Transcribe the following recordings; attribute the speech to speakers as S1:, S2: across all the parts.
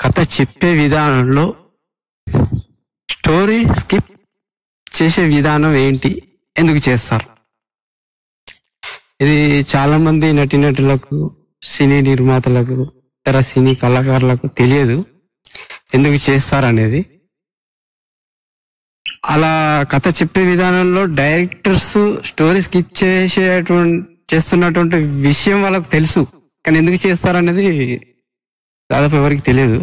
S1: కథ చెప్పే విధానంలో స్టోరీ స్కిప్ చేసే విధానం ఏంటి ఎందుకు చేస్తారు ఇది చాలా మంది నటీనటులకు సినీ నిర్మాతలకు ఇతర సినీ కళాకారులకు తెలియదు ఎందుకు చేస్తారనేది అలా కథ చెప్పే విధానంలో డైరెక్టర్స్ స్టోరీ స్కిప్ చేసేటువంటి చేస్తున్నటువంటి విషయం వాళ్ళకు తెలుసు కానీ ఎందుకు చేస్తారనేది దాదాపు ఎవరికి తెలియదు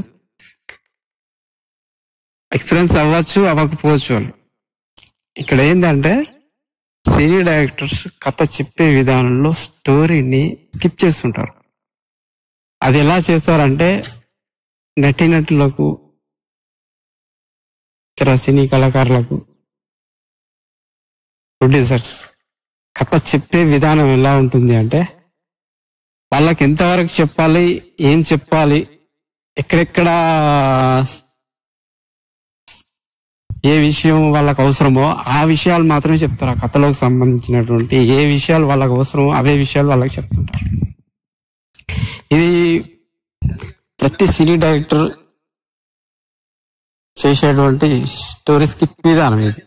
S1: ఎక్స్పీరియన్స్ అవ్వచ్చు అవ్వకపోవచ్చు వాళ్ళు ఇక్కడ ఏంటంటే సినీ డైరెక్టర్స్ కథ చెప్పే విధానంలో స్టోరీని స్కిప్ చేస్తుంటారు అది ఎలా చేస్తారంటే నటీనటులకు ఇతర సినీ కళాకారులకు ప్రొడ్యూసర్స్ కథ చెప్పే విధానం ఎలా ఉంటుంది అంటే వాళ్ళకి ఎంతవరకు చెప్పాలి ఏం చెప్పాలి ఎక్కడెక్కడ ఏ విషయం వాళ్ళకి అవసరమో ఆ విషయాలు మాత్రమే చెప్తారు ఆ కథలోకి సంబంధించినటువంటి ఏ విషయాలు వాళ్ళకి అవసరమో అవే విషయాలు వాళ్ళకి చెప్తుంటారు ఇది ప్రతి సినీ డైరెక్టర్ చేసేటువంటి స్టోరీ స్కిప్ విధానం ఇది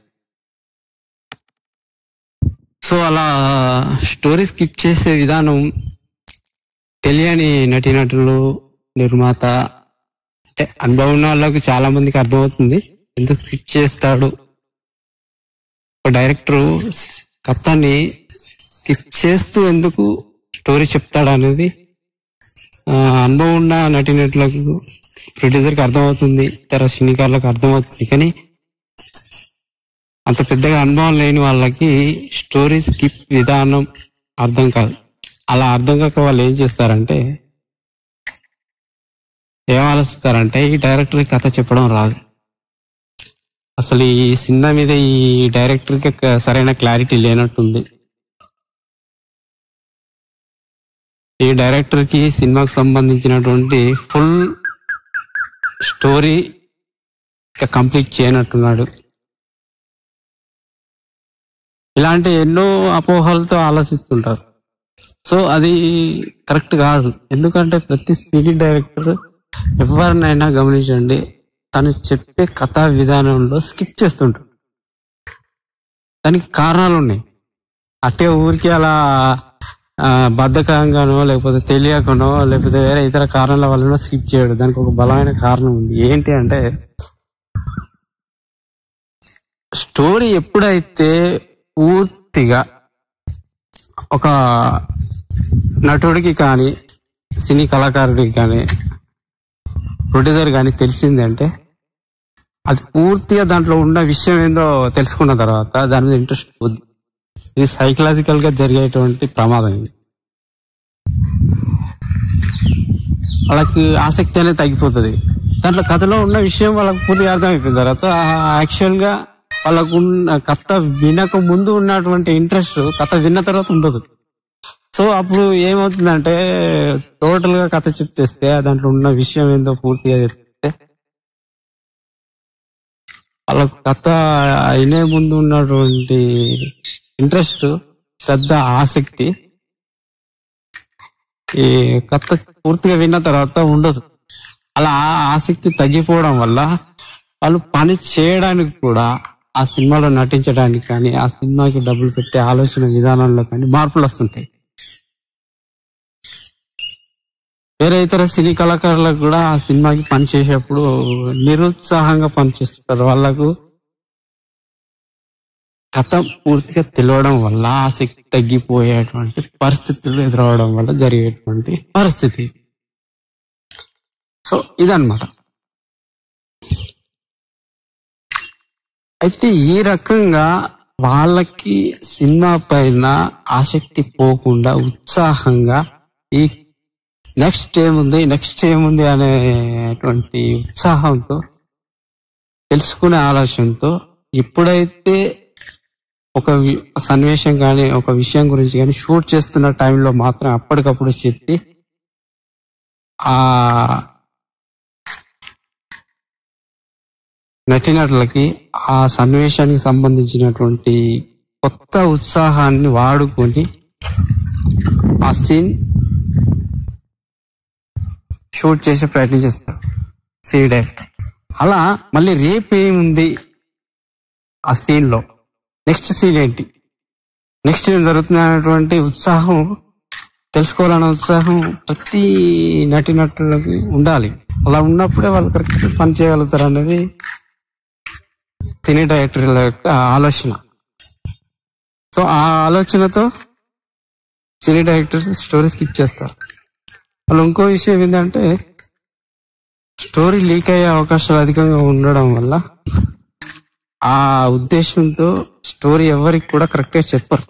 S1: సో అలా స్టోరీ స్కిప్ చేసే విధానం తెలియని నటీనటులు నిర్మాత అంటే అనుభవం ఉన్న వాళ్ళకి చాలా మందికి అర్థమవుతుంది ఎందుకు స్కిప్ చేస్తాడు ఒక డైరెక్టర్ కథని స్కిప్ చేస్తూ ఎందుకు స్టోరీ చెప్తాడు అనేది ఆ, అనుభవం ఉన్న నటీనటులకు ప్రొడ్యూసర్కి అర్థమవుతుంది ఇతర సినీకారులకు అర్థమవుతుంది కానీ అంత పెద్దగా అనుభవం లేని వాళ్ళకి స్టోరీ స్కిప్ విధానం అర్థం కాదు అలా అర్థం కాక వాళ్ళు ఏం చేస్తారంటే ఏం ఆలోచిస్తారంటే ఈ డైరెక్టర్ కథ చెప్పడం రాదు అసలు ఈ సినిమా మీద ఈ డైరెక్టర్కి ఒక సరైన క్లారిటీ లేనట్టుంది ఈ డైరెక్టర్ కి సినిమాకు సంబంధించినటువంటి ఫుల్ స్టోరీ ఇంకా కంప్లీట్ చేయనట్టున్నాడు ఇలాంటి ఎన్నో అపోహలతో ఆలోచిస్తుంటారు సో అది కరెక్ట్ కాదు ఎందుకంటే ప్రతి సినీ డైరెక్టర్ ఎవరినైనా గమనించండి తను చెప్పే కథా విధానంలో స్కిప్ చేస్తుంటాడు దానికి కారణాలు ఉన్నాయి అట్టే ఊరికి అలా ఆ, బద్ధకంగానో లేకపోతే తెలియకనో లేకపోతే వేరే ఇతర కారణాల వల్లనో స్కిప్ చేయడు దానికి ఒక బలమైన కారణం ఉంది ఏంటి అంటే స్టోరీ ఎప్పుడైతే పూర్తిగా ఒక నటుడికి కానీ సినీ కళాకారుడికి కానీ ప్రొడ్యూసర్ కానీ తెలిసిందంటే అది పూర్తిగా దాంట్లో ఉన్న విషయం ఏందో తెలుసుకున్న తర్వాత దాని మీద ఇంట్రెస్ట్ పోద్ది ఇది సైకలాజికల్ గా జరిగేటువంటి ప్రమాదం ఇది వాళ్ళకి ఆసక్తి అనేది తగ్గిపోతుంది దాంట్లో కథలో ఉన్న విషయం వాళ్ళకి పూర్తిగా అర్థమైపోయిన తర్వాత యాక్చువల్ గా వాళ్ళకు ఉన్న కథ వినక ముందు ఉన్నటువంటి ఇంట్రెస్ట్ కథ విన్న తర్వాత ఉండదు సో అప్పుడు ఏమవుతుందంటే టోటల్ గా కథ చెప్తేస్తే దాంట్లో ఉన్న విషయం ఏందో పూర్తిగా చెప్తే వాళ్ళకు కథ అయినే ముందు ఉన్నటువంటి ఇంట్రెస్ట్ శ్రద్ధ ఆసక్తి ఈ కథ పూర్తిగా విన్న తర్వాత ఉండదు అలా ఆ ఆసక్తి తగ్గిపోవడం వల్ల వాళ్ళు పని చేయడానికి కూడా ఆ సినిమాలో నటించడానికి కానీ ఆ సినిమాకి డబ్బులు పెట్టే ఆలోచన విధానంలో కానీ మార్పులు వస్తుంటాయి వేరే ఇతర సినీ కళాకారులకు కూడా ఆ సినిమాకి పని చేసేప్పుడు నిరుత్సాహంగా పనిచేస్తుంటారు వాళ్ళకు కథ పూర్తిగా తెలియడం వల్ల ఆసక్తి తగ్గిపోయేటువంటి పరిస్థితులు ఎదురవడం వల్ల జరిగేటువంటి పరిస్థితి సో ఇదన్నమాట అయితే ఈ రకంగా వాళ్ళకి సినిమా పైన ఆసక్తి పోకుండా ఉత్సాహంగా ఈ నెక్స్ట్ ఏముంది నెక్స్ట్ ఏముంది అనేటువంటి ఉత్సాహంతో తెలుసుకునే ఆలోచనతో ఎప్పుడైతే ఒక వి- సన్నివేశం కానీ ఒక విషయం గురించి కానీ షూట్ చేస్తున్న టైంలో మాత్రం అప్పటికప్పుడు చెప్పి ఆ నటినటులకి ఆ సన్నివేశానికి సంబంధించినటువంటి కొత్త ఉత్సాహాన్ని వాడుకొని ఆ సీన్ షూట్ చేసే ప్రయత్నం చేస్తారు సినీ డైరెక్టర్ అలా మళ్ళీ రేపు ఏముంది ఆ సీన్ లో నెక్స్ట్ సీన్ ఏంటి నెక్స్ట్ ఏం జరుగుతుంది అనేటువంటి ఉత్సాహం తెలుసుకోవాలన్న ఉత్సాహం ప్రతి నటి నటులకి ఉండాలి అలా ఉన్నప్పుడే వాళ్ళు కరెక్ట్ పని చేయగలుగుతారు అనేది సినీ డైరెక్టర్ల యొక్క ఆలోచన సో ఆ ఆలోచనతో సినీ డైరెక్టర్స్ స్టోరీ స్కిప్ చేస్తారు వాళ్ళు ఇంకో విషయం ఏంటంటే స్టోరీ లీక్ అయ్యే అవకాశాలు అధికంగా ఉండడం వల్ల ఆ ఉద్దేశంతో స్టోరీ ఎవరికి కూడా కరెక్ట్ గా చెప్పరు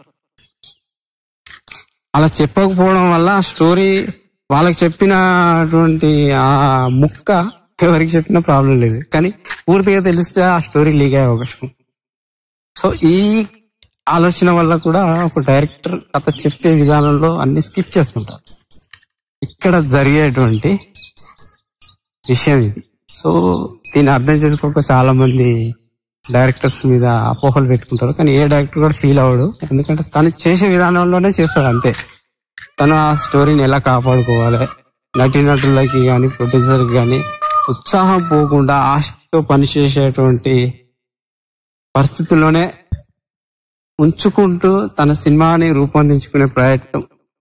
S1: అలా చెప్పకపోవడం వల్ల ఆ స్టోరీ వాళ్ళకి చెప్పినటువంటి ఆ ముక్క ఎవరికి చెప్పినా ప్రాబ్లం లేదు కానీ పూర్తిగా తెలిస్తే ఆ స్టోరీ లీక్ అయ్యే అవకాశం సో ఈ ఆలోచన వల్ల కూడా ఒక డైరెక్టర్ కథ చెప్పే విధానంలో అన్ని స్కిప్ చేస్తుంటారు ఇక్కడ జరిగేటువంటి విషయం ఇది సో దీన్ని అర్థం చేసుకోక చాలా మంది డైరెక్టర్స్ మీద అపోహలు పెట్టుకుంటారు కానీ ఏ డైరెక్టర్ కూడా ఫీల్ అవ్వడు ఎందుకంటే తను చేసే విధానంలోనే చేస్తాడు అంతే తను ఆ స్టోరీని ఎలా కాపాడుకోవాలి నటీనటులకి కానీ ప్రొడ్యూసర్కి కానీ ఉత్సాహం పోకుండా ఆశతో పనిచేసేటువంటి పరిస్థితుల్లోనే ఉంచుకుంటూ తన సినిమాని రూపొందించుకునే ప్రయత్నం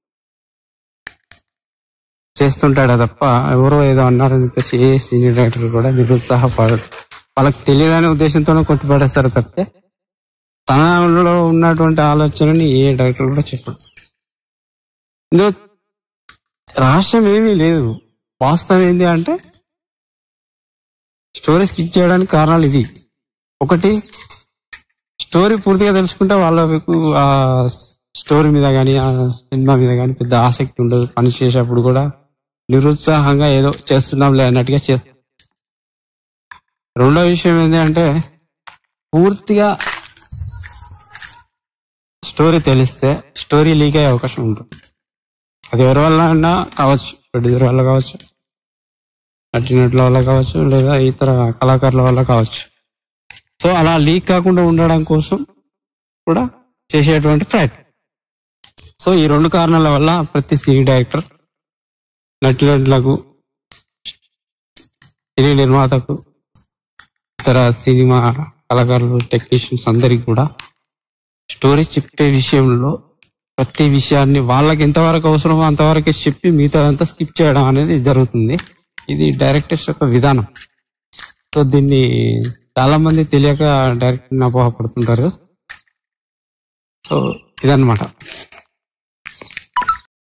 S1: చేస్తుంటాడు తప్ప ఎవరో ఏదో అన్నారని చెప్పేసి ఏ సీనియర్ డైరెక్టర్ కూడా నిరుత్సాహపడదు వాళ్ళకి తెలియదనే ఉద్దేశంతోనే కొట్టిపడేస్తారు తప్పితే తనలో ఉన్నటువంటి ఆలోచనని ఏ డైరెక్టర్ కూడా చెప్పడు ఇందులో రహస్యం ఏమీ లేదు వాస్తవం ఏంటి అంటే స్టోరీ స్కిప్ చేయడానికి కారణాలు ఇవి ఒకటి స్టోరీ పూర్తిగా తెలుసుకుంటే వాళ్ళకు ఆ స్టోరీ మీద కానీ ఆ సినిమా మీద కానీ పెద్ద ఆసక్తి ఉండదు పని చేసేటప్పుడు కూడా నిరుత్సాహంగా ఏదో చేస్తున్నాంలే అన్నట్టుగా చేస్తారు రెండో విషయం ఏంటి అంటే పూర్తిగా స్టోరీ తెలిస్తే స్టోరీ లీక్ అయ్యే అవకాశం ఉంటుంది అది ఎవరి వల్ల అయినా కావచ్చు ప్రొడ్యూసర్ వల్ల కావచ్చు నటినట్ల వల్ల కావచ్చు లేదా ఇతర కళాకారుల వల్ల కావచ్చు సో అలా లీక్ కాకుండా ఉండడం కోసం కూడా చేసేటువంటి ప్రయత్నం సో ఈ రెండు కారణాల వల్ల ప్రతి సినీ డైరెక్టర్ నటులకు సినీ నిర్మాతకు ఇతర సినిమా కళాకారులు టెక్నీషియన్స్ అందరికి కూడా స్టోరీ చెప్పే విషయంలో ప్రతి విషయాన్ని వాళ్ళకి ఎంతవరకు అవసరమో అంతవరకే చెప్పి మిగతాదంతా స్కిప్ చేయడం అనేది జరుగుతుంది ఇది డైరెక్టర్స్ యొక్క విధానం సో దీన్ని చాలా మంది తెలియక డైరెక్టర్ అపోహపడుతుంటారు సో ఇదన్నమాట